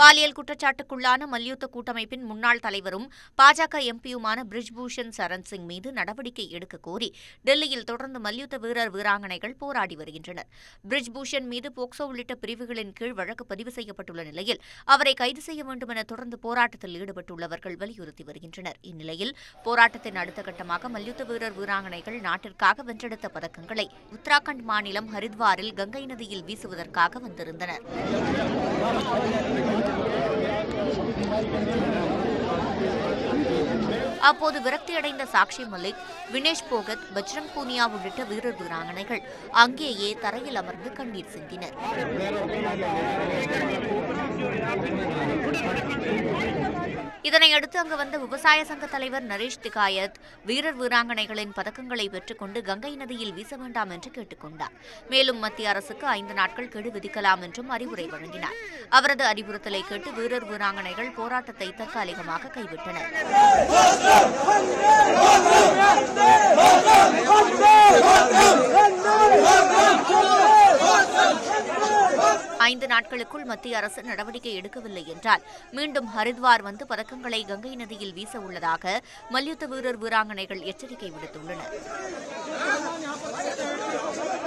பாலியல் குற்றச்சாட்டுக்குள்ளான மல்யுத்த கூட்டமைப்பின் முன்னாள் தலைவரும் பாஜக எம்பியுமான பிரிஜ்பூஷன் சரண் சிங் மீது நடவடிக்கை எடுக்க கோரி டெல்லியில் தொடர்ந்து மல்யுத்த வீரர் வீராங்கனைகள் போராடி வருகின்றனர் பிரிஜ்பூஷன் மீது போக்சோ உள்ளிட்ட பிரிவுகளின் கீழ் வழக்கு பதிவு செய்யப்பட்டுள்ள நிலையில் அவரை கைது செய்ய வேண்டும் என தொடர்ந்து போராட்டத்தில் ஈடுபட்டுள்ளவர்கள் வலியுறுத்தி வருகின்றனர் இந்நிலையில் போராட்டத்தின் அடுத்த கட்டமாக மல்யுத்த வீரர் வீராங்கனைகள் நாட்டிற்காக வென்றெடுத்த பதக்கங்களை உத்தராகண்ட் மாநிலம் ஹரித்வாரில் கங்கை நதியில் வீசுவதற்காக வந்திருந்தனர் அப்போது விரக்தியடைந்த சாக்ஷி மலிக் வினேஷ் போகத் பஜ்ரங் பூனியா உள்ளிட்ட வீரர் வீராங்கனைகள் அங்கேயே தரையில் அமர்ந்து கண்ணீர் சிந்தினர் இதனையடுத்து அங்கு வந்த விவசாய சங்க தலைவர் நரேஷ் திகாயத் வீரர் வீராங்கனைகளின் பதக்கங்களை பெற்றுக்கொண்டு கங்கை நதியில் வீச வேண்டாம் என்று கேட்டுக்கொண்டார் மேலும் மத்திய அரசுக்கு ஐந்து நாட்கள் கெடு விதிக்கலாம் என்றும் அறிவுரை வழங்கினார் அவரது அறிவுறுத்தலை கேட்டு வீரர் வீராங்கனைகள் போராட்டத்தை தற்காலிகமாக கைவிட்டனர் ஐந்து நாட்களுக்குள் மத்திய அரசு நடவடிக்கை எடுக்கவில்லை என்றால் மீண்டும் ஹரித்வார் வந்து பதக்கங்களை கங்கை நதியில் வீச உள்ளதாக மல்யுத்த வீரர் வீராங்கனைகள் எச்சரிக்கை விடுத்துள்ளனர்